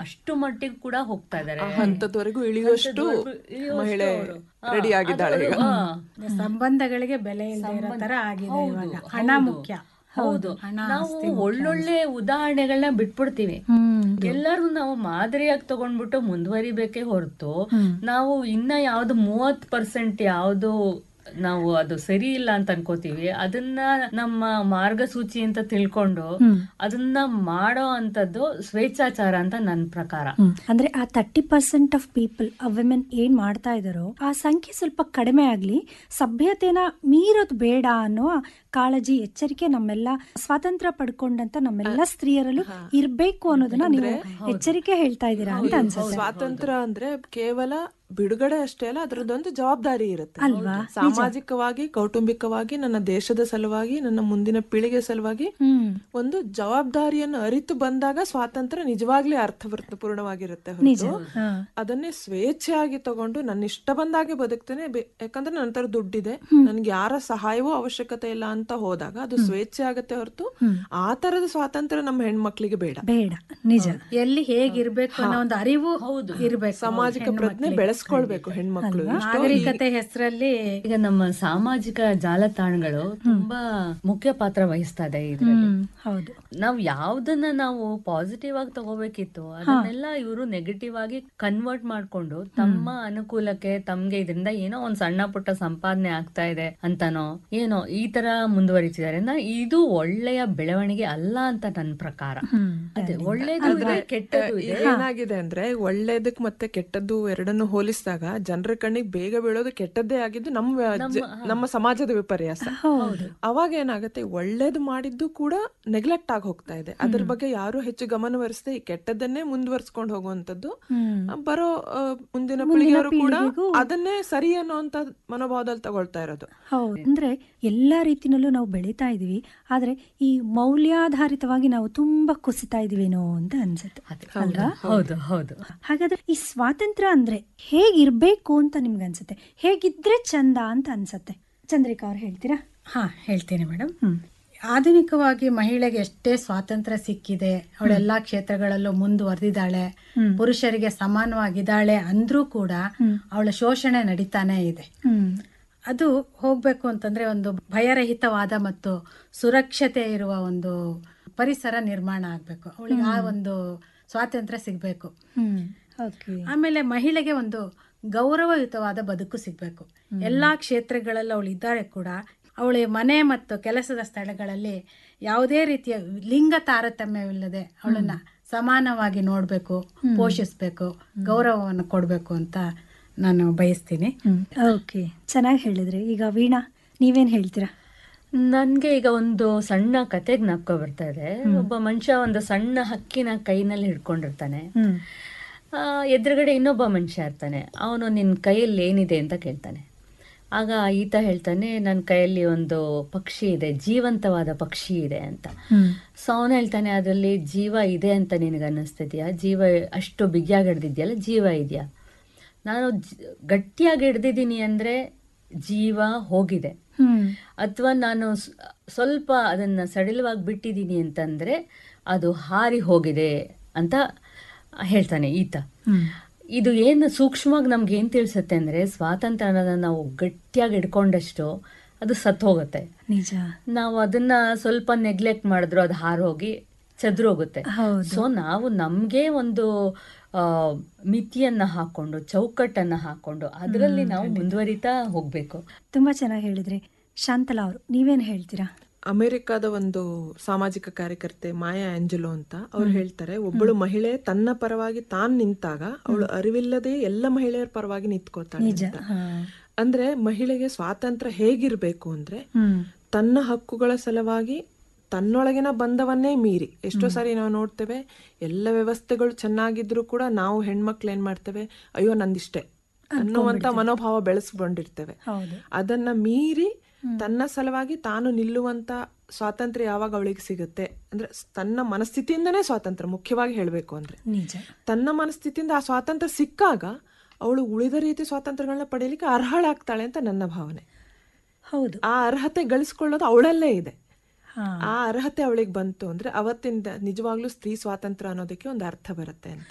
ಅಷ್ಟು ಮಟ್ಟಿಗೆ ಕೂಡ ಹೋಗ್ತಾ ಇದಾರೆ ಆ ಹಂತದವರೆಗೂ ಇಳಿಯುವಷ್ಟು ಇಳಿಯುವಷ್ಟು ಮಹಿಳೆ ಅವರು. ಹಾ, ರೆಡಿ ಆಗಿದ್ದಾಳೆ ಅದು ಈಗ ಹಾ. ಸಂಬಂಧಗಳಿಗೆ ಬೆಲೆ ಇಲ್ಲದೆ ಇರೋ ತರ ಆಗಿದೆ ಇವಾಗ ಹಣ ಮುಖ್ಯ ಹೌದು ಹಣ ನಾವು ಒಳ್ಳೊಳ್ಳೆ ಉದಾಹರಣೆಗಳನ್ನ ಬಿಟ್ಬಿಡ್ತೀವಿ ಹ್ಮ್ ಎಲ್ಲರೂ ನಾವು ಮಾದರಿಯಾಗಿ ತಗೊಂಡ್ಬಿಟ್ಟು ಮುಂದುವರಿಬೇಕೇ ಹೊರತು ನಾವು ಇನ್ನ ಯಾವ್ದು ಮೂವತ್ ಪರ್ಸೆಂಟ್ ಯಾವ್ದು ನಾವು ಅದು ಸರಿ ಇಲ್ಲ ಅಂತ ಅನ್ಕೋತೀವಿ ಅದನ್ನ ನಮ್ಮ ಮಾರ್ಗಸೂಚಿ ಅಂತ ತಿಳ್ಕೊಂಡು ಅದನ್ನ ಮಾಡೋ ಅಂತದ್ದು ಸ್ವೇಚ್ಛಾಚಾರ ಅಂತ ನನ್ನ ಪ್ರಕಾರ ಹ್ಮ್. ಅಂದ್ರೆ ಆ ತರ್ಟಿ ಪರ್ಸೆಂಟ್ ಆಫ್ ಪೀಪಲ್ ಆ ವಿಮೆನ್ ಏನ್ ಮಾಡ್ತಾ ಇದಾರೋ ಆ ಸಂಖ್ಯೆ ಸ್ವಲ್ಪ ಕಡಿಮೆ ಆಗ್ಲಿ ಸಭ್ಯತೆನ ಮೀರೋದು ಬೇಡ ಅನ್ನೋ ಕಾಳಜಿ ಎಚ್ಚರಿಕೆ ನಮ್ಮೆಲ್ಲ ಸ್ವಾತಂತ್ರ್ಯ ಪಡ್ಕೊಂಡಂತ ನಮ್ಮೆಲ್ಲ ಸ್ತ್ರೀಯರಲ್ಲೂ ಇರ್ಬೇಕು ಅನ್ನೋದನ್ನ ನೀವು ಎಚ್ಚರಿಕೆ ಹೇಳ್ತಾ ಇದ್ದೀರಾ ಅಂತ ಅನ್ಸುತ್ತೆ ಸ್ವಾತಂತ್ರ್ಯ ಅಂದ್ರೆ ಕೇವಲ ಬಿಡುಗಡೆ ಅಷ್ಟೇ ಅಲ್ಲ ಅದರದ್ದೊಂದು ಜವಾಬ್ದಾರಿ ಇರುತ್ತೆ ಅಲ್ವಾ? ಸಾಮಾಜಿಕವಾಗಿ ಕೌಟುಂಬಿಕವಾಗಿ ನನ್ನ ದೇಶದ ಸಲುವಾಗಿ ನನ್ನ ಮುಂದಿನ ಪೀಳಿಗೆ ಸಲುವಾಗಿ ಹ್ಮ್ ಒಂದು ಜವಾಬ್ದಾರಿಯನ್ನು ಅರಿತು ಬಂದಾಗ ಸ್ವಾತಂತ್ರ್ಯ ನಿಜವಾಗ್ಲೂ ಅರ್ಥಪೂರ್ಣವಾಗಿರುತ್ತೆ ಹೊರತು ಹಾ. ಅದನ್ನೇ ಸ್ವೇಚ್ಛೆಯಾಗಿ ತಗೊಂಡು ನನ್ನ ಇಷ್ಟ ಬಂದಾಗೆ ಬದುಕ್ತೇನೆ ಬೆ- ಯಾಕಂದ್ರೆ ನನ್ನ ಹತ್ರ ದುಡ್ಡಿದೆ ನನ್ಗೆ ಯಾರ ಸಹಾಯವೂ ಅವಶ್ಯಕತೆ ಇಲ್ಲ ಅಂತ ಹೋದಾಗ ಅದು ಸ್ವೇಚ್ಛೆ ಆಗತ್ತೆ ಹೊರತು ಆ ತರದ ಸ್ವಾತಂತ್ರ್ಯ ನಮ್ಮ ಹೆಣ್ಮಕ್ಳಿಗೆ ಬೇಡ ಬೇಡ ನಿಜ ಎಲ್ಲಿ ಹೇಗಿರ್ಬೇಕು ಅನ್ನೋ ಒಂದು ಅರಿವು ಇರ್ಬೇಕು ಸಾಮಾಜಿಕ ಪ್ರಜ್ಞೆ ಬೆಳೆಸ್ಕೊಳ್ಬೇಕು ಹೆಣ್ಮಕ್ಳು ನಾಗರಿಕತೆ ಹೆಸರಲ್ಲಿ ಈಗ ನಮ್ಮ ಸಾಮಾಜಿಕ ಜಾಲತಾಣಗಳು ತುಂಬಾ ಮುಖ್ಯ ಪಾತ್ರ ವಹಿಸ್ತಾ ಇದೆ ಇದ್ರಲ್ಲಿ ಹ್ಮ್ ಹೌದು ನಾವ್ ಯಾವ್ದನ್ನ ನಾವು ಪಾಸಿಟಿವ್ ಆಗಿ ತಗೋಬೇಕಿತ್ತು ಅದನ್ನೆಲ್ಲ ಇವರು ನೆಗೆಟಿವ್ ಆಗಿ ಕನ್ವರ್ಟ್ ಮಾಡ್ಕೊಂಡು ತಮ್ಮ ಅನುಕೂಲಕ್ಕೆ ತಮ್ಗೆ ಇದರಿಂದ ಏನೋ ಒಂದ್ ಸಣ್ಣ ಪುಟ್ಟ ಸಂಪಾದನೆ ಆಗ್ತಾ ಇದೆ ಅಂತಾನೋ ಏನೋ ಈ ತರ ಮುಂದುವರಿತಿದ್ದಾರೆ ನಾ ಇದು ಒಳ್ಳೆಯ ಬೆಳವಣಿಗೆ ಅಲ್ಲ ಅಂತ ನನ್ನ ಪ್ರಕಾರ ಅದೇ ಒಳ್ಳೇದು ಇದೆ ಕೆಟ್ಟದ್ದು ಇದೆ ಏನಾಗಿದೆ ಅಂದ್ರೆ ಒಳ್ಳೇದಕ್ ಮತ್ತೆ ಕೆಟ್ಟದ್ದು ಎರಡನ್ನು ಹೋಲಿಸಿದಾಗ ಜನರ ಕಣ್ಣಿಗೆ ಬೇಗ ಬೀಳೋದು ಕೆಟ್ಟದ್ದೇ ಆಗಿದ್ದು ನಮ್ಮ ಜ- ನಮ್ಮ ಸಮಾಜದ ವಿಪರ್ಯಾಸ ಅವಾಗ ಏನಾಗುತ್ತೆ ಒಳ್ಳೇದು ಮಾಡಿದ್ದು ಕೂಡ ನೆಗ್ಲೆಕ್ಟ್ ಆಗಿ ಹೋಗ್ತಾ ಇದೆ ಅದ್ರ ಬಗ್ಗೆ ಯಾರು ಹೆಚ್ಚು ಗಮನಹರಿಸದೆ ಈ ಕೆಟ್ಟದ್ದನ್ನೇ ಮುಂದುವರ್ಸ್ಕೊಂಡು ಹೋಗುವಂತದ್ದು ಆ, ಬರೋ ಆ, ಮುಂದಿನ ಪೀಳಿಗೆಯವರು ಕೂಡ ಅದನ್ನೇ ಸರಿ ಅನ್ನೋಂತ ಮನೋಭಾವದಲ್ಲಿ ತಗೊಳ್ತಾ ಇರೋದು ಹೌದು ಅಂದ್ರೆ ಎಲ್ಲಾ ರೀತಿನಲ್ಲೂ ನಾವು ಬೆಳೀತಾ ಇದೀವಿ ಆದ್ರೆ ಈ ಮೌಲ್ಯಾಧಾರಿತವಾಗಿ ನಾವು ತುಂಬಾ ಕುಸಿತಾ ಇದೀವೇನೋ ಅಂತ ಅನ್ಸುತ್ತೆ ಅಲ್ವಾ ಹೌದು ಹೌದು ಹಾಗಾದ್ರೆ ಈ ಸ್ವಾತಂತ್ರ್ಯ ಅಂದ್ರೆ ಹೇಗಿರ್ಬೇಕು ಅಂತ ನಿಮ್ಗೆ ಅನ್ಸುತ್ತೆ ಹೇಗಿದ್ರೆ ಚಂದ ಅಂತ ಅನ್ಸುತ್ತೆ ಚಂದ್ರಿಕಾ ಅವ್ರು ಹೇಳ್ತೀರಾ ಹಾ ಹೇಳ್ತೀನಿ ಮೇಡಮ್ ಆಧುನಿಕವಾಗಿ ಮಹಿಳೆಗೆ ಎಷ್ಟೇ ಸ್ವಾತಂತ್ರ್ಯ ಸಿಕ್ಕಿದೆ ಅವಳೆಲ್ಲಾ ಕ್ಷೇತ್ರಗಳಲ್ಲೂ ಮುಂದುವರೆದಿದ್ದಾಳೆ ಪುರುಷರಿಗೆ ಸಮಾನವಾಗಿದ್ದಾಳೆ ಅಂದ್ರೂ ಕೂಡ ಅವಳ ಶೋಷಣೆ ನಡೀತಾನೆ ಇದೆ ಹ್ಮ್ ಅದು ಹೋಗ್ಬೇಕು ಅಂತಂದ್ರೆ ಒಂದು ಭಯರಹಿತವಾದ ಮತ್ತು ಸುರಕ್ಷತೆ ಇರುವ ಒಂದು ಪರಿಸರ ನಿರ್ಮಾಣ ಆಗ್ಬೇಕು ಅವಳಿಗೆ ಆ ಒಂದು ಸ್ವಾತಂತ್ರ್ಯ ಸಿಗ್ಬೇಕು ಹ್ಮ್ ಓಕೆ ಆಮೇಲೆ ಮಹಿಳೆಗೆ ಒಂದು ಗೌರವಯುತವಾದ ಬದುಕು ಸಿಗ್ಬೇಕು ಎಲ್ಲಾ ಕ್ಷೇತ್ರಗಳಲ್ಲಿ ಅವಳು ಇದ್ದಾಳೆ ಕೂಡ ಅವಳ ಮನೆ ಮತ್ತು ಕೆಲಸದ ಸ್ಥಳಗಳಲ್ಲಿ ಯಾವುದೇ ರೀತಿಯ ಲಿಂಗ ತಾರತಮ್ಯವಿಲ್ಲದೆ ಅವಳನ್ನ ಸಮಾನವಾಗಿ ನೋಡ್ಬೇಕು ಪೋಷಿಸ್ಬೇಕು ಗೌರವವನ್ನು ಕೊಡ್ಬೇಕು ಅಂತ ನಾನು ಬಯಸ್ತೀನಿ ಓಕೆ ಚೆನ್ನಾಗಿ ಹೇಳಿದ್ರಿ ಈಗ ವೀಣಾ ನೀವೇನ್ ಹೇಳ್ತೀರಾ ನನ್ಗೆ ಈಗ ಒಂದು ಸಣ್ಣ ಕತೆ ಜ್ಞಾಪಕ ಬರ್ತಾ ಇದೆ ಒಬ್ಬ ಮನುಷ್ಯ ಒಂದು ಸಣ್ಣ ಹಕ್ಕಿನ ಕೈನಲ್ಲಿ ಹಿಡ್ಕೊಂಡಿರ್ತಾನೆ ಹ್ಮ್ ಆ, ಎದುರುಗಡೆ ಇನ್ನೊಬ್ಬ ಮನುಷ್ಯ ಇರ್ತಾನೆ ಅವನು ನಿನ್ನ ಕೈಯಲ್ಲಿ ಏನಿದೆ ಅಂತ ಕೇಳ್ತಾನೆ ಆಗ ಈತ ಹೇಳ್ತಾನೆ ನನ್ನ ಕೈಯಲ್ಲಿ ಒಂದು ಪಕ್ಷಿ ಇದೆ ಜೀವಂತವಾದ ಪಕ್ಷಿ ಇದೆ ಅಂತ ಸೊ ಅವನು ಹೇಳ್ತಾನೆ ಅದರಲ್ಲಿ ಜೀವ ಇದೆ ಅಂತ ನಿನಗೆ ಅನ್ನಿಸ್ತಿದ್ಯಾ ಜೀವ ಅಷ್ಟು ಬಿಗಿಯಾಗಿ ಹಿಡ್ದಿದ್ಯಲ್ಲ ಜೀವ ಇದೆಯಾ ನಾನು ಜ್- ಗಟ್ಟಿಯಾಗಿ ಹಿಡ್ದಿದ್ದೀನಿ ಅಂದರೆ ಜೀವ ಹೋಗಿದೆ ಹ್ಮ್ ಅಥವಾ ನಾನು ಸ್- ಸ್ವಲ್ಪ ಅದನ್ನ ಸಡಿಲವಾಗಿ ಬಿಟ್ಟಿದ್ದೀನಿ ಅಂತಂದ್ರೆ ಅದು ಹಾರಿ ಹೋಗಿದೆ ಅಂತ ಹೇಳ್ತಾನೆ ಈತ ಇದು ಏನು ಸೂಕ್ಷ್ಮವಾಗಿ ನಮ್ಗೆ ಏನ್ ತಿಳಿಸುತ್ತೆ ಅಂದ್ರೆ ಸ್ವಾತಂತ್ರ್ಯ ಅನ್ನೋದನ್ನ ನಾವು ಗಟ್ಟಿಯಾಗಿ ಹಿಡ್ಕೊಂಡಷ್ಟು ಅದು ಸತ್ತು ಹೋಗುತ್ತೆ ನಿಜ ನಾವು ಅದನ್ನ ಸ್ವಲ್ಪ ನೆಗ್ಲೆಕ್ಟ್ ಮಾಡಿದ್ರು ಅದು ಹಾರೋಗಿ ಚದ್ರೋಗುತ್ತೆ ಹೌದು. ಸೊ ನಾವು ನಮ್ಗೆ ಒಂದು ಆ, ಮಿತಿಯನ್ನ ಹಾಕೊಂಡು ಚೌಕಟ್ಟನ್ನ ಹಾಕೊಂಡು ಅದರಲ್ಲಿ ನಾವು ಮುಂದುವರಿತಾ ಹೋಗ್ಬೇಕು ತುಂಬಾ ಚೆನ್ನಾಗಿ ಹೇಳಿದ್ರಿ ಶಾಂತಲಾ ಅವರು ನೀವೇನ್ ಹೇಳ್ತೀರಾ ಅಮೆರಿಕದ ಒಂದು ಸಾಮಾಜಿಕ ಕಾರ್ಯಕರ್ತೆ ಮಾಯಾ ಆಂಜಲೋ ಅಂತ ಅವ್ರು ಹೇಳ್ತಾರೆ ಒಬ್ಬಳು ಮಹಿಳೆ ತನ್ನ ಪರವಾಗಿ ತಾನ್ ನಿಂತಾಗ ಅವಳು ಅರಿವಿಲ್ಲದೆ ಎಲ್ಲ ಮಹಿಳೆಯರ ಪರವಾಗಿ ನಿಂತ್ಕೊಳ್ತಾಳೆ ಅಂತ. ಅಂದ್ರೆ ಮಹಿಳೆಗೆ ಸ್ವಾತಂತ್ರ್ಯ ಹೇಗಿರ್ಬೇಕು ಅಂದ್ರೆ ಹ್ಮ್ ತನ್ನ ಹಕ್ಕುಗಳ ಸಲುವಾಗಿ ತನ್ನೊಳಗಿನ ಬಂಧವನ್ನೇ ಮೀರಿ ಎಷ್ಟೋ ಸಾರಿ ನಾವು ನೋಡ್ತೇವೆ ಎಲ್ಲ ವ್ಯವಸ್ಥೆಗಳು ಚೆನ್ನಾಗಿದ್ರು ಕೂಡ ನಾವು ಹೆಣ್ಮಕ್ಳು ಏನ್ ಮಾಡ್ತೇವೆ ಅಯ್ಯೋ ನಂದಿಷ್ಟೇ ಅನ್ನುವಂತ ಮನೋಭಾವ ಬೆಳೆಸ್ಕೊಂಡಿರ್ತೇವೆ ಹೌದು ಅದನ್ನ ಮೀರಿ ತನ್ನ ಸಲುವಾಗಿ ತಾನು ನಿಲ್ಲುವಂತ ಸ್ವಾತಂತ್ರ್ಯ ಯಾವಾಗ ಅವಳಿಗೆ ಸಿಗುತ್ತೆ ಅಂದ್ರೆ ಸ್- ತನ್ನ ಮನಸ್ಥಿತಿಯಿಂದನೇ ಸ್ವಾತಂತ್ರ್ಯ ಮುಖ್ಯವಾಗಿ ಹೇಳ್ಬೇಕು ಅಂದ್ರೆ ನಿಜ ತನ್ನ ಮನಸ್ಥಿತಿಯಿಂದ ಆ ಸ್ವಾತಂತ್ರ್ಯ ಸಿಕ್ಕಾಗ ಅವಳು ಉಳಿದ ರೀತಿ ಸ್ವಾತಂತ್ರ್ಯಗಳನ್ನ ಪಡೆಯಲಿಕ್ಕೆ ಅರ್ಹಳಾಗ್ತಾಳೆ ಅಂತ ನನ್ನ ಭಾವನೆ ಹೌದು ಆ ಅರ್ಹತೆ ಗಳಿಸ್ಕೊಳ್ಳೋದು ಅವಳಲ್ಲೇ ಇದೆ ಹಾ ಆ ಅರ್ಹತೆ ಅವಳಿಗೆ ಬಂತು ಅಂದ್ರೆ ಅವತ್ತಿಂದ ನಿಜವಾಗ್ಲೂ ಸ್ತ್ರೀ ಸ್ವಾತಂತ್ರ್ಯ ಅನ್ನೋದಕ್ಕೆ ಒಂದು ಅರ್ಥ ಬರುತ್ತೆ ಅಂತ